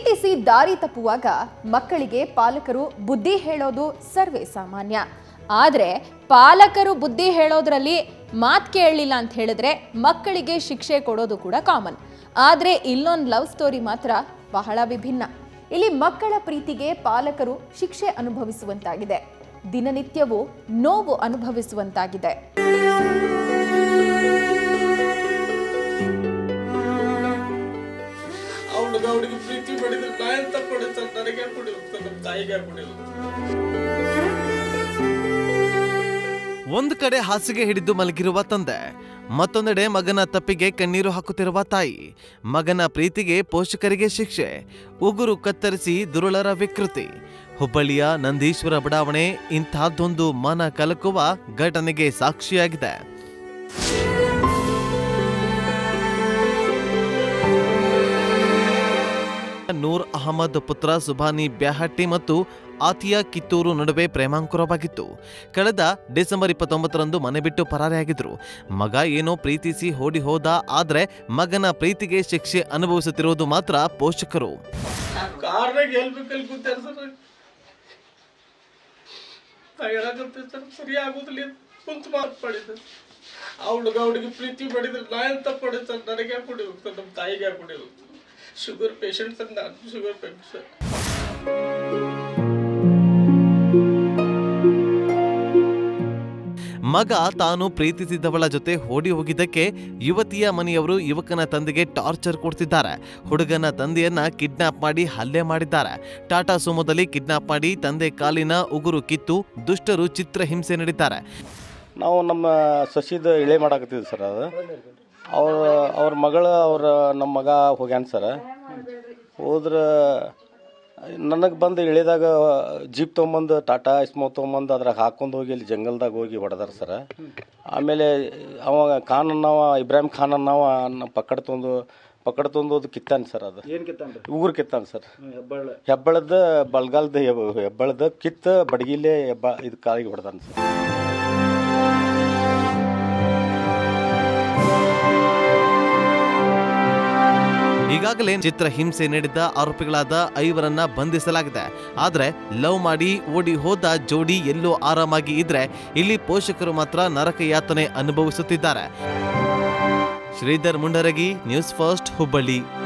ಪ್ರೀತಿಸಿ ದಾರಿ ತಪ್ಪುವಾಗ ಮಕ್ಕಳಿಗೆ ಪಾಲಕರು ಬುದ್ಧಿ ಹೇಳೋದು ಸರ್ವೇ ಸಾಮಾನ್ಯ ಆದ್ರೆ ಪಾಲಕರು ಬುದ್ಧಿ ಹೇಳೋದ್ರಲ್ಲಿ ಮಾತ್ ಕೇಳಲಿಲ್ಲ ಅಂತ ಹೇಳಿದ್ರೆ ಮಕ್ಕಳಿಗೆ ಶಿಕ್ಷೆ ಕೊಡೋದು ಕೂಡ ಕಾಮನ್ ಆದ್ರೆ ಇಲ್ಲೊಂದು ಲವ್ ಸ್ಟೋರಿ ಮಾತ್ರ ಬಹಳ ವಿಭಿನ್ನ ಇಲ್ಲಿ ಮಕ್ಕಳ ಪ್ರೀತಿಗೆ ಪಾಲಕರು ಶಿಕ್ಷೆ ಅನುಭವಿಸುವಂತಾಗಿದೆ ದಿನನಿತ್ಯವೂ ನೋವು ಅನುಭವಿಸುವಂತಾಗಿದೆ ಅವಳು ಅವಳಿಗೆ ಪ್ರೀತಿ ಮಾಡಿದ್ರೆ ನಾ ಎಂತ ಕೊಡಿ ಸರ್ ನನಗೆ ಯಾಕೆ ಕೊಡಿ ಸರ್ ನಮ್ಮ ತಾಯಿಗೆ ಯಾಕೆ ಕೊಡಿಲ್ಲ ಒಂದು ಕಡೆ ಹಾಸಿಗೆ ಹಿಡಿದು ಮಲಗಿರುವ ತಂದೆ ಮತ್ತೊಂದೆಡೆ ಮಗನ ತಪ್ಪಿಗೆ ಕಣ್ಣೀರು ಹಾಕುತ್ತಿರುವ ತಾಯಿ ಮಗನ ಪ್ರೀತಿಗೆ ಪೋಷಕರಿಗೆ ಶಿಕ್ಷೆ ಉಗುರು ಕತ್ತರಿಸಿ ದುರುಳರ ವಿಕೃತಿ ಹುಬ್ಬಳ್ಳಿಯ ನಂದೀಶ್ವರ ಬಡಾವಣೆ ಇಂತಹದ್ದೊಂದು ಮನ ಕಲಕುವ ಘಟನೆಗೆ ಸಾಕ್ಷಿಯಾಗಿದೆ ನೂರ್ ಅಹಮದ್ ಪುತ್ರ ಸುಭಾನಿ ಬ್ಯಾಹಟ್ಟಿ ಮತ್ತು ಆತಿಯಾ ಕಿತ್ತೂರು ನಡುವೆ ಪ್ರೇಮಾಂಕುರವಾಗಿತ್ತು ಕಳೆದ ಡಿಸೆಂಬರ್ ಇಪ್ಪತ್ತೊಂಬತ್ತರಂದು ಮನೆ ಬಿಟ್ಟು ಪರಾರಿಯಾಗಿದ್ರು ಮಗ ಏನೋ ಪ್ರೀತಿಸಿ ಓಡಿ ಹೋದ ಆದ್ರೆ ಮಗನ ಪ್ರೀತಿಗೆ ಶಿಕ್ಷೆ ಅನುಭವಿಸುತ್ತಿರುವುದು ಮಾತ್ರ ಪೋಷಕರು ಕಾರ್ನಾಗ ಎಲ್ಬೇಕಲ್ಲಿ ಕೂತಾರ ಸರ್ ನಾ ಹೇಳಕತ್ತೆ ಸರ್ ಸರಿ ಆಗೋದಿಲ್ಲ ಕುಂತು ಮಾತು ಮಾಡಿದ್ದೆ ಅವಳು ಅವಳಿಗೆ ಪ್ರೀತಿ ಮಾಡಿದ್ರೆ ನಾ ಎಂತ ಕೊಡಿ ಸರ್ ನನಗೆ ಯಾಕೆ ಕೊಡಿ ಸರ್ ನಮ್ಮ ತಾಯಿಗೆ ಯಾಕೆ ಕೊಡಿ ಶುಗರ್ ಪೇಷಂಟ್ ಸರ್ ನಾನು ಶುಗರ್ ಪೇಷಂಟ್ ಸರ್ ಮಗ ತಾನು ಪ್ರೀತಿಸಿದವಳ ಜೊತೆ ಓಡಿ ಹೋಗಿದ್ದಕ್ಕೆ ಯುವತಿಯ ಮನೆಯವರು ಯುವಕನ ತಂದೆಗೆ ಟಾರ್ಚರ್ ಕೊಡ್ತಿದ್ದಾರೆ ಹುಡುಗನ ತಂದೆಯನ್ನ ಕಿಡ್ನಾಪ್ ಮಾಡಿ ಹಲ್ಲೆ ಮಾಡಿದ್ದಾರೆ ಟಾಟಾ ಸುಮೋದಲ್ಲಿ ಕಿಡ್ನಾಪ್ ಮಾಡಿ ತಂದೆ ಕಾಲಿನ ಉಗುರು ಕಿತ್ತು ದುಷ್ಟರು ಚಿತ್ರಹಿಂಸೆ ನೀಡಿದ್ದಾರೆ ನಾವು ನಮ್ಮ ಸಸಿದ ಇಳೆ ಮಾಡಾಕತ್ತಿದ್ವಿ ಸರ್ ಅದು ಅವ್ರ ಅವ್ರ ಮಗಳು ಅವ್ರ ನಮ್ಮ ಮಗ ಹೋಗ್ಯಾನ ಸರ್ ಹೋದ್ರೆ ನನಗೆ ಬಂದು ಇಳಿದಾಗ ಜೀಪ್ ತೊಗೊಂಬಂದು ಟಾಟಾ ಇಸ್ಮೋ ತೊಗೊಂಬಂದು ಅದ್ರಾಗ ಹಾಕೊಂಡು ಹೋಗಿ ಇಲ್ಲಿ ಜಂಗಲ್ದಾಗ ಹೋಗಿ ಹೊಡೆದಾರ ಸರ್ ಆಮೇಲೆ ಅವ ಖಾನ್ ಅನ್ನವ ಇಬ್ರಾಹಿಂ ಖಾನ್ ಅನ್ನವ ನ- ಪಕ್ಕಡ ತೊಂದು ಪಕ್ಕಡ ತೊಂದು ಅದು ಕಿತ್ತಾನ ಸರ್ ಅದು ಏನ್ ಕಿತ್ತಾನ್ರಿ ಉಗುರು ಕಿತ್ತಾನ ಸರ್ ಹೆಬ್ಬಾಳ ಹೆಬ್ಬಳದ ಬಲ್ಗಾಲ್ದ ಹೆಬ್ಬ- ಹೆಬ್ಬಳದ ಕಿತ್ತ ಬಡಗಿಲೆ ಹೆಬ್ಬ ಇದು ಕಾಲಿಗೆ ಹೊಡೆದಾನ ಸರ್ ಈಗಾಗಲೇ ಚಿತ್ರಹಿಂಸೆ ನೀಡಿದ್ದ ಆರೋಪಿಗಳಾದ ಐವರನ್ನ ಬಂಧಿಸಲಾಗಿದೆ ಆದ್ರೆ ಲವ್ ಮಾಡಿ ಓಡಿ ಹೋದ ಜೋಡಿ ಎಲ್ಲೋ ಆರಾಮಾಗಿ ಇದ್ರೆ ಇಲ್ಲಿ ಪೋಷಕರು ಮಾತ್ರ ನರಕ ಯಾತನೆ ಅನುಭವಿಸುತ್ತಿದ್ದಾರೆ ಶ್ರೀಧರ್ ಮುಂಡರಗಿ ನ್ಯೂಸ್ ಫಸ್ಟ್ ಹುಬ್ಬಳ್ಳಿ